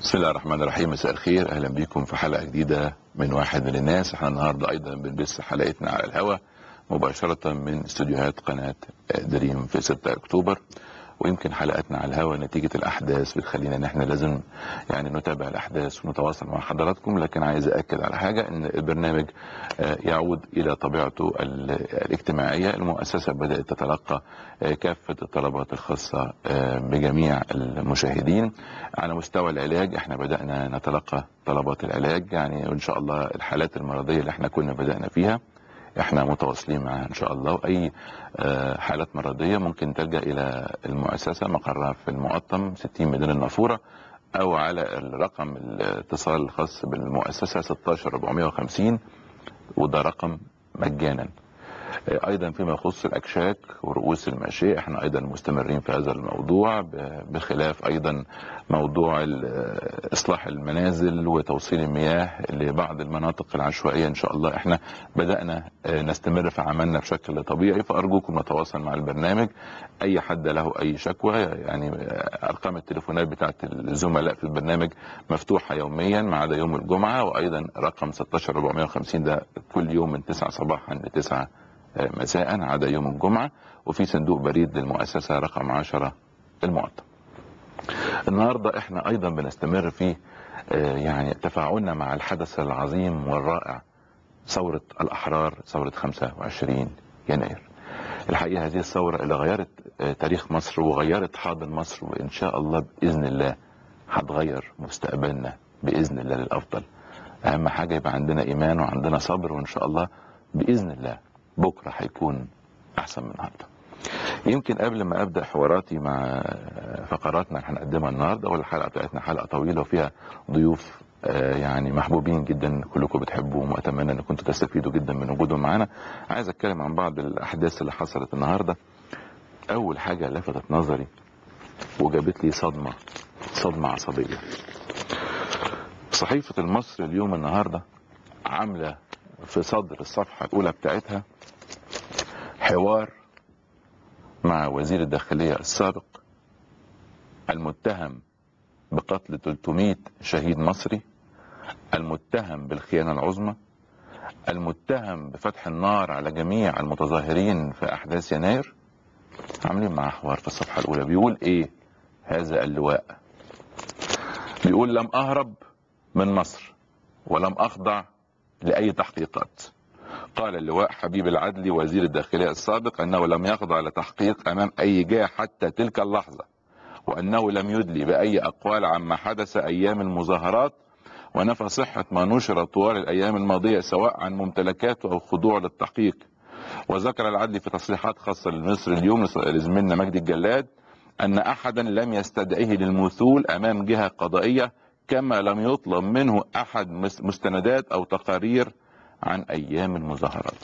بسم الله الرحمن الرحيم مساء الخير اهلا بكم في حلقه جديده من واحد من الناس احنا النهارده ايضا بنبث حلقتنا على الهواء مباشره من استوديوهات قناه دريم في 6 اكتوبر ويمكن حلقاتنا على الهواء نتيجه الاحداث بتخلينا ان احنا لازم يعني نتابع الاحداث ونتواصل مع حضراتكم لكن عايز اكد على حاجه ان البرنامج يعود الى طبيعته الاجتماعيه المؤسسه بدات تتلقى كافه الطلبات الخاصه بجميع المشاهدين على مستوى العلاج احنا بدانا نتلقى طلبات العلاج يعني وان شاء الله الحالات المرضيه اللي احنا كنا بدانا فيها احنا متواصلين معها ان شاء الله واي حالات مرضيه ممكن تلجا الى المؤسسه مقرها في المقطم 60 مدينه النافوره او على الرقم الاتصال الخاص بالمؤسسه 16450 وده رقم مجانا ايضا فيما يخص الاكشاك ورؤوس الماشيه احنا ايضا مستمرين في هذا الموضوع بخلاف ايضا موضوع اصلاح المنازل وتوصيل المياه لبعض المناطق العشوائيه ان شاء الله احنا بدانا نستمر في عملنا بشكل طبيعي فارجوكم نتواصل مع البرنامج اي حد له اي شكوى يعني ارقام التليفونات بتاعت الزملاء في البرنامج مفتوحه يوميا ما عدا يوم الجمعه وايضا رقم 16450 ده كل يوم من 9 صباحا ل 9 مساء عدا يوم الجمعة وفي صندوق بريد للمؤسسة رقم 10 المقطم النهاردة احنا ايضا بنستمر في يعني تفاعلنا مع الحدث العظيم والرائع ثورة الاحرار ثورة 25 يناير الحقيقة هذه الثورة اللي غيرت تاريخ مصر وغيرت حاضر مصر وان شاء الله باذن الله هتغير مستقبلنا باذن الله للافضل اهم حاجة يبقى عندنا ايمان وعندنا صبر وان شاء الله باذن الله بكره هيكون احسن من النهارده يمكن قبل ما ابدا حواراتي مع فقراتنا اللي هنقدمها النهارده والحلقه بتاعتنا حلقه طويله وفيها ضيوف يعني محبوبين جدا كلكم بتحبوهم واتمنى ان كنتوا تستفيدوا جدا من وجودهم معانا عايز اتكلم عن بعض الاحداث اللي حصلت النهارده اول حاجه لفتت نظري وجابت لي صدمه صدمه عصبيه صحيفه المصري اليوم النهارده عامله في صدر الصفحه الاولى بتاعتها حوار مع وزير الداخلية السابق المتهم بقتل 300 شهيد مصري المتهم بالخيانة العظمى المتهم بفتح النار على جميع المتظاهرين في أحداث يناير عاملين معاه حوار في الصفحة الأولى بيقول إيه هذا اللواء بيقول لم أهرب من مصر ولم أخضع لأي تحقيقات قال اللواء حبيب العدلي وزير الداخلية السابق أنه لم يخضع لتحقيق أمام أي جهة حتى تلك اللحظة وأنه لم يدلي بأي أقوال عما حدث أيام المظاهرات ونفى صحة ما نشر طوال الأيام الماضية سواء عن ممتلكاته أو خضوع للتحقيق وذكر العدلي في تصريحات خاصة لمصر اليوم لزميلنا مجدي الجلاد أن أحدا لم يستدعيه للمثول أمام جهة قضائية كما لم يطلب منه أحد مستندات أو تقارير عن ايام المظاهرات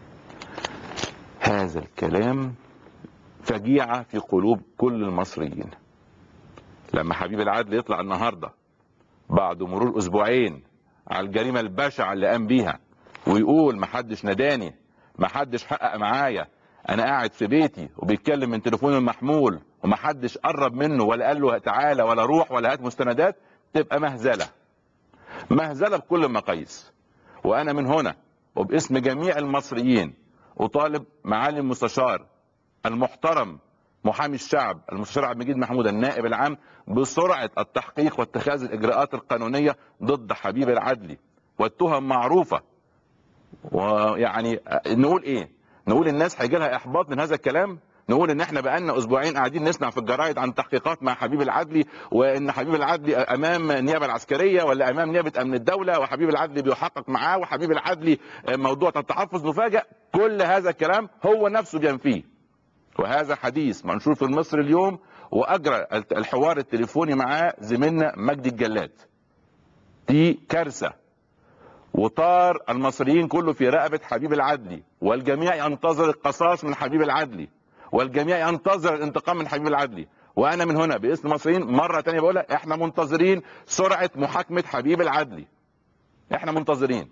هذا الكلام فجيعة في قلوب كل المصريين لما حبيب العدل يطلع النهاردة بعد مرور اسبوعين على الجريمة البشعة اللي قام بيها ويقول محدش نداني محدش حقق معايا انا قاعد في بيتي وبيتكلم من تليفونه المحمول ومحدش قرب منه ولا قال له تعالى ولا روح ولا هات مستندات تبقى مهزلة مهزلة بكل المقاييس وانا من هنا وباسم جميع المصريين اطالب معالي المستشار المحترم محامي الشعب المستشار عبد المجيد محمود النائب العام بسرعه التحقيق واتخاذ الاجراءات القانونيه ضد حبيب العدلي والتهم معروفه ويعني نقول ايه نقول الناس هيجي لها احباط من هذا الكلام نقول ان احنا بقالنا اسبوعين قاعدين نسمع في الجرايد عن تحقيقات مع حبيب العدلي وان حبيب العدلي امام النيابه العسكريه ولا امام نيابه امن الدوله وحبيب العدلي بيحقق معاه وحبيب العدلي موضوع التحفظ مفاجئ كل هذا الكلام هو نفسه بينفيه وهذا حديث منشور في المصري اليوم واجرى الحوار التليفوني معاه زميلنا مجدي الجلاد دي كارثه وطار المصريين كله في رقبه حبيب العدلي والجميع ينتظر القصاص من حبيب العدلي والجميع ينتظر الانتقام من حبيب العدلي وانا من هنا باسم المصريين مره تانية بقولها احنا منتظرين سرعه محاكمه حبيب العدلي احنا منتظرين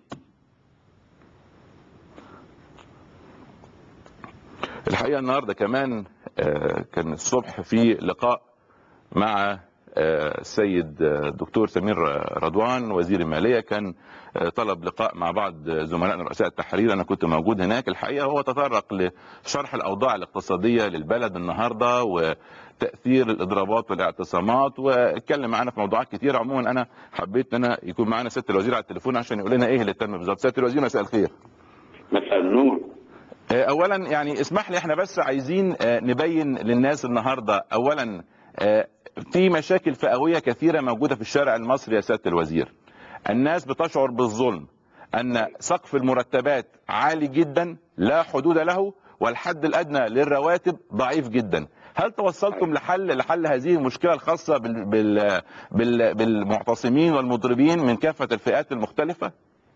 الحقيقه النهارده كمان كان الصبح في لقاء مع آه، السيد آه، دكتور سمير رضوان وزير الماليه كان آه، طلب لقاء مع بعض زملائنا رؤساء التحرير انا كنت موجود هناك الحقيقه هو تطرق لشرح الاوضاع الاقتصاديه للبلد النهارده وتاثير الاضرابات والاعتصامات واتكلم معانا في موضوعات كتيره عموما انا حبيت ان انا يكون معانا سياده الوزير على التليفون عشان يقول لنا ايه اللي تم بالظبط سياده الوزير مساء الخير مساء النور آه، اولا يعني اسمح لي احنا بس عايزين آه، نبين للناس النهارده اولا آه، في مشاكل فئويه كثيره موجوده في الشارع المصري يا سياده الوزير الناس بتشعر بالظلم ان سقف المرتبات عالي جدا لا حدود له والحد الادنى للرواتب ضعيف جدا هل توصلتم لحل لحل هذه المشكله الخاصه بال بال بال بالمعتصمين والمضربين من كافه الفئات المختلفه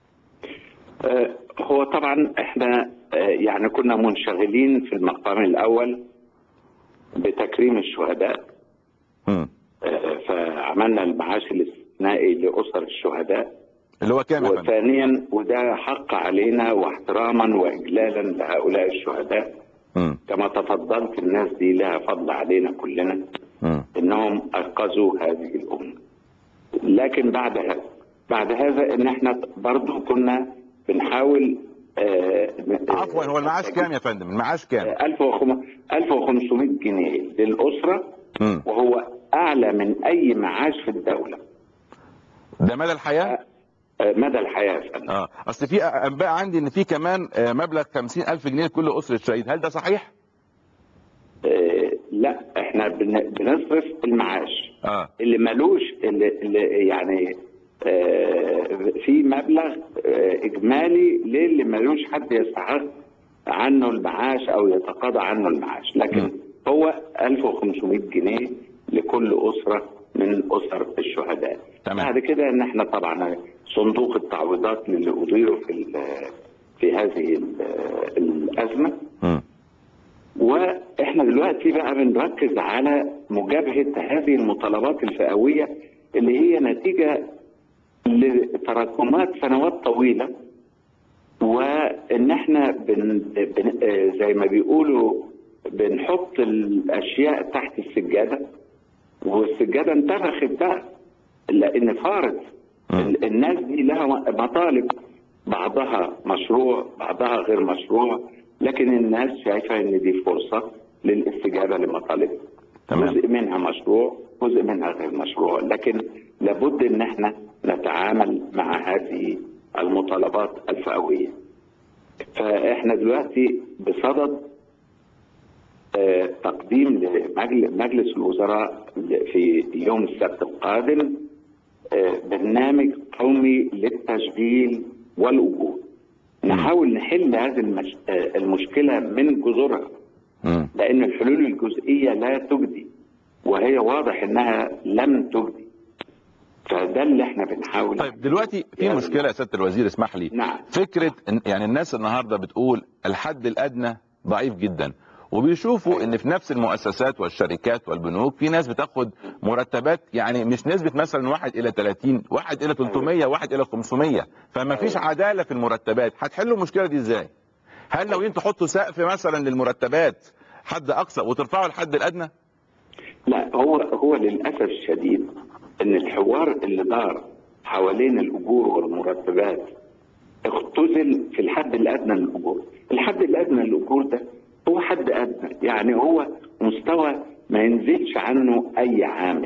آه، هو طبعا احنا آه، يعني كنا منشغلين في المقام الاول بتكريم الشهداء مم. آه، فعملنا المعاش الاستثنائي لاسر الشهداء اللي هو كام يا فندم؟ وثانيا وده حق علينا واحتراما واجلالا لهؤلاء الشهداء مم. كما تفضلت الناس دي لها فضل علينا كلنا مم. انهم انقذوا هذه الامه لكن بعد هذا بعد هذا ان احنا برضو كنا بنحاول آه، عفوا هو المعاش كام يا فندم المعاش كام 1500 جنيه للاسره مم. وهو اعلى من اي معاش في الدوله ده مدى الحياه آه، مدى الحياه يا فندم اه اصل في انباء عندي ان في كمان آه، مبلغ 50000 جنيه لكل اسره شهيد هل ده صحيح آه، لا احنا بن- بنصرف المعاش اه اللي ملوش اللي, اللي يعني آه، في مبلغ آه، اجمالي للي ملوش حد يستحق عنه المعاش او يتقاضى عنه المعاش لكن م. هو 1500 جنيه لكل اسره من اسر الشهداء تمام. بعد كده ان احنا طبعا صندوق التعويضات للي اضيروا في ال- في هذه ال- الازمه مم. واحنا دلوقتي بقى بنركز على مجابهه هذه المطالبات الفئويه اللي هي نتيجه لتراكمات سنوات طويله وان احنا بن بن آه، زي ما بيقولوا بنحط الاشياء تحت السجاده والسجاده انتفخت بقى لان فارت مم. ال- الناس دي لها مطالب بعضها مشروع بعضها غير مشروع لكن الناس شايفه ان دي فرصه للاستجابه لمطالبها تمام. جزء منها مشروع جزء منها غير مشروع لكن لابد ان احنا نتعامل مع هذه المطالبات الفئويه فاحنا دلوقتي بصدد آه، تقديم لمجلس الوزراء في يوم السبت القادم آه، برنامج قومي للتشغيل والاجور نحاول نحل هذه المش... آه، المشكله من جذورها مم. لان الحلول الجزئيه لا تجدي وهي واضح انها لم تجدي فده اللي احنا بنحاول طيب دلوقتي في يعني- مشكله يا سياده الوزير اسمح لي نعم فكره إن- يعني الناس النهارده بتقول الحد الادنى ضعيف جدا وبيشوفوا ان في نفس المؤسسات والشركات والبنوك في ناس بتاخد مرتبات يعني مش نسبه مثلا 1 الى 30 1 الى 300 1 الى 500 فما فيش عداله في المرتبات هتحلوا المشكله دي ازاي هل لو انتوا تحطوا سقف مثلا للمرتبات حد اقصى وترفعوا الحد الادنى لا هو هو للاسف الشديد ان الحوار اللي دار حوالين الاجور والمرتبات اختزل في الحد الادنى للاجور، الحد الادنى للاجور ده هو حد ادنى يعني هو مستوى ما ينزلش عنه اي عامل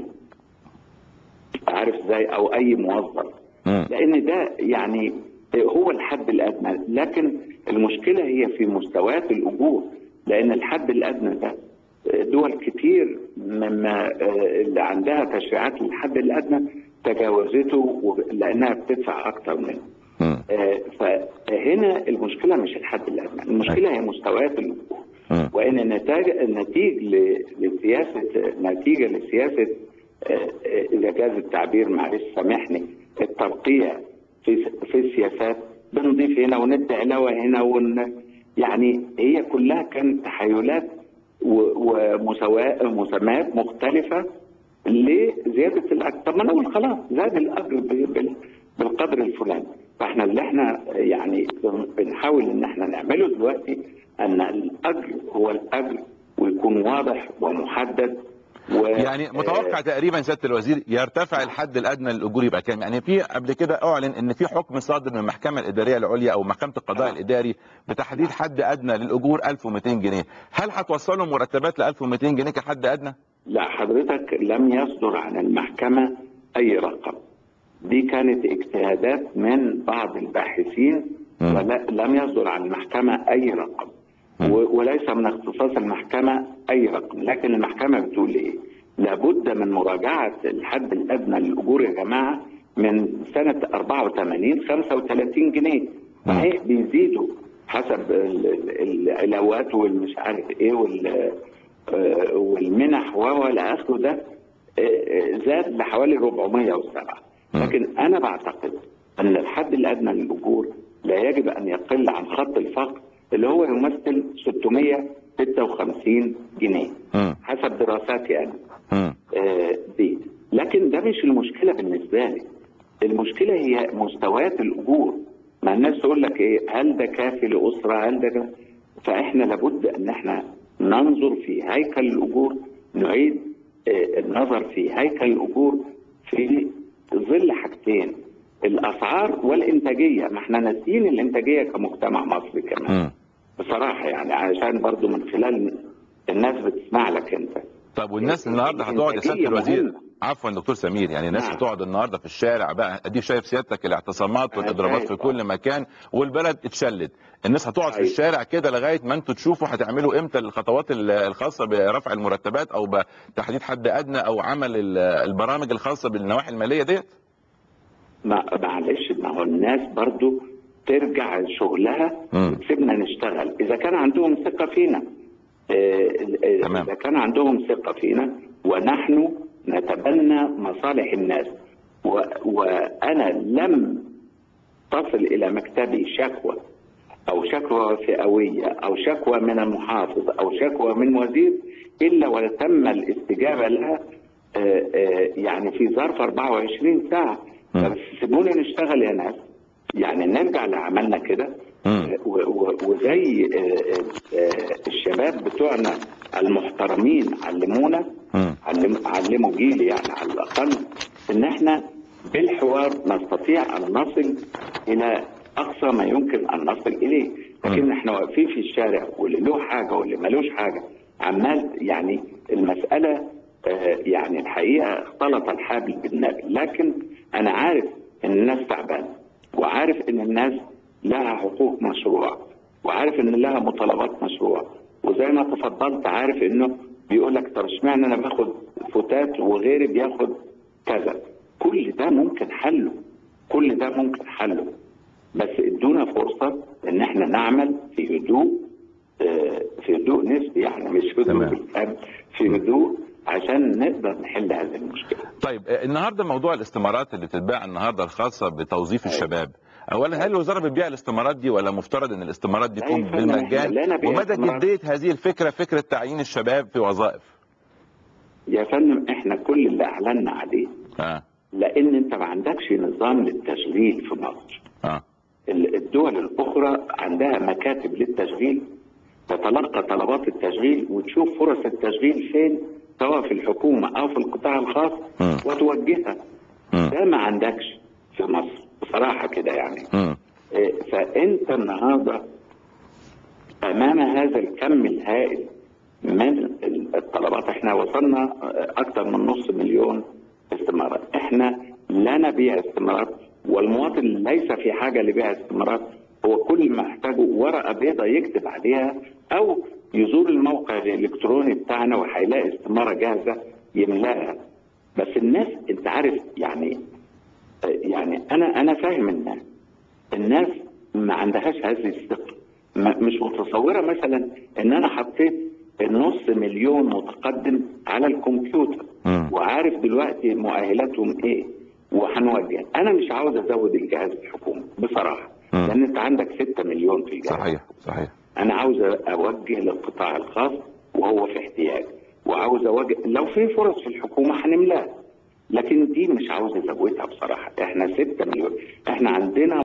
عارف ازاي او اي موظف مم. لان ده يعني هو الحد الادنى لكن المشكله هي في مستويات الاجور لان الحد الادنى ده دول كتير مما اللي عندها تشريعات للحد الادنى تجاوزته وب- لانها بتدفع اكتر منه مم. آه، فهنا المشكله مش الحد الادنى المشكله هي مستويات الاجور مم. وان النتاج النتيج ل- لسياسه نتيجه لسياسه آه، آه، اذا جاز التعبير معلش سامحني الترقيع في في السياسات بنضيف هنا وندي علاوه هنا ون يعني هي كلها كانت تحيلات و- ومساواة مسميات مختلفه لزياده الاجر طب ما نقول خلاص زاد الاجر ب- بال- بالقدر الفلاني فاحنا اللي احنا يعني بنحاول ان احنا نعمله دلوقتي ان الاجر هو الاجر ويكون واضح ومحدد و... يعني متوقع تقريبا سياده الوزير يرتفع الحد الادنى للاجور يبقى كام يعني في قبل كده اعلن ان في حكم صادر من المحكمه الاداريه العليا او محكمه القضاء آه. الاداري بتحديد حد ادنى للاجور 1200 جنيه هل هتوصلوا مرتبات ل 1200 جنيه كحد ادنى لا حضرتك لم يصدر عن المحكمة أي رقم دي كانت اجتهادات من بعض الباحثين مم. ولم يصدر عن المحكمة أي رقم مم. و- وليس من اختصاص المحكمة أي رقم لكن المحكمة بتقول إيه لابد من مراجعة الحد الأدنى للأجور يا جماعة من سنة 84 35 جنيه صحيح بيزيدوا حسب ال- ال- العلاوات والمش عارف ايه وال آه، والمنح والى اخره ده آه، آه، زاد لحوالي 407 مم. لكن انا بعتقد ان الحد الادنى للاجور لا يجب ان يقل عن خط الفقر اللي هو يمثل 656 جنيه مم. حسب دراساتي انا مم. آه، دي لكن ده مش المشكله بالنسبه لي المشكله هي مستويات الاجور ما الناس تقول لك ايه هل ده كافي لاسره هل ده كافي؟ فاحنا لابد ان احنا ننظر في هيكل الاجور نعيد آه، النظر في هيكل الاجور في ظل حاجتين الاسعار والانتاجيه ما احنا ناسيين الانتاجيه كمجتمع مصري كمان مم. بصراحه يعني عشان برضو من خلال الناس بتسمع لك انت طب والناس النهارده هتقعد يا سياده الإنتاجية الوزير مهمة. عفوا دكتور سمير يعني الناس نعم. هتقعد النهارده في الشارع بقى اديك شايف سيادتك الاعتصامات أنا والاضرابات في شايف، كل آه. مكان والبلد اتشلت الناس هتقعد في أيوة. الشارع كده لغايه ما انتوا تشوفوا هتعملوا امتى الخطوات ال- الخاصه برفع المرتبات او بتحديد حد ادنى او عمل ال- البرامج الخاصه بالنواحي الماليه ديت ما معلش ما هو الناس برضو ترجع شغلها مم. وتسيبنا نشتغل اذا كان عندهم ثقه فينا آه، آه، تمام. اذا كان عندهم ثقه فينا ونحن نتبنى مصالح الناس و... وانا لم تصل الى مكتبي شكوى او شكوى فئويه او شكوى من المحافظ او شكوى من وزير الا وتم الاستجابه لها آه، آه، يعني في ظرف 24 ساعه مم. بس سيبونا نشتغل يا ناس يعني نرجع لعملنا كده مم. و- و- وزي آه، آه، آه، الشباب بتوعنا المحترمين علمونا مم. علم علموا جيل يعني على الاقل ان احنا بالحوار نستطيع ان نصل الى اقصى ما يمكن ان نصل اليه لكن احنا واقفين في الشارع واللي له حاجه واللي ملوش حاجه عمال يعني المساله آه، يعني الحقيقه اختلط الحبل بالنبل لكن انا عارف ان الناس تعبانه وعارف ان الناس لها حقوق مشروع وعارف ان لها مطالبات مشروع وزي ما تفضلت عارف انه بيقول لك طب اشمعنى انا باخد فتات وغيري بياخد كذا كل ده ممكن حله كل ده ممكن حله بس ادونا فرصه ان احنا نعمل في هدوء آه، في هدوء نسبي يعني مش هدوء تمام. بالكامل في هدوء عشان نقدر نحل هذه المشكله طيب آه، النهارده موضوع الاستمارات اللي بتتباع النهارده الخاصه بتوظيف أيوة. الشباب اولا هل الوزاره بتبيع الاستمارات دي ولا مفترض ان الاستمارات دي لا تكون يا فندم، بالمجان لا نبيع ومدى استمارات. جديه هذه الفكره فكره تعيين الشباب في وظائف يا فندم احنا كل اللي اعلنا عليه اه لان انت ما عندكش نظام للتشغيل في مصر اه ال- الدول الاخرى عندها مكاتب للتشغيل تتلقى طلبات التشغيل وتشوف فرص التشغيل فين سواء في الحكومه او في القطاع الخاص مم. وتوجهها مم. ده ما عندكش في مصر بصراحه كده يعني مم. إيه، فانت النهارده امام هذا الكم الهائل من الطلبات احنا وصلنا اكثر من نص مليون استمارات احنا لا نبيع استمارات والمواطن ليس في حاجه لبيع استمارات هو كل ما يحتاجه ورقه بيضاء يكتب عليها او يزور الموقع الالكتروني بتاعنا وهيلاقي استماره جاهزه يملاها بس الناس انت عارف يعني يعني انا انا فاهم الناس الناس ما عندهاش هذه الثقه ما- مش متصوره مثلا ان انا حطيت النص مليون متقدم على الكمبيوتر مم. وعارف دلوقتي مؤهلاتهم ايه وهنوجه انا مش عاوز ازود الجهاز الحكومي بصراحه مم. لان انت عندك 6 مليون في الجهاز صحيح صحيح انا عاوز اوجه للقطاع الخاص وهو في احتياج وعاوز اوجه لو في فرص في الحكومه هنملاها لكن دي مش عاوز ازودها بصراحه احنا 6 مليون احنا عندنا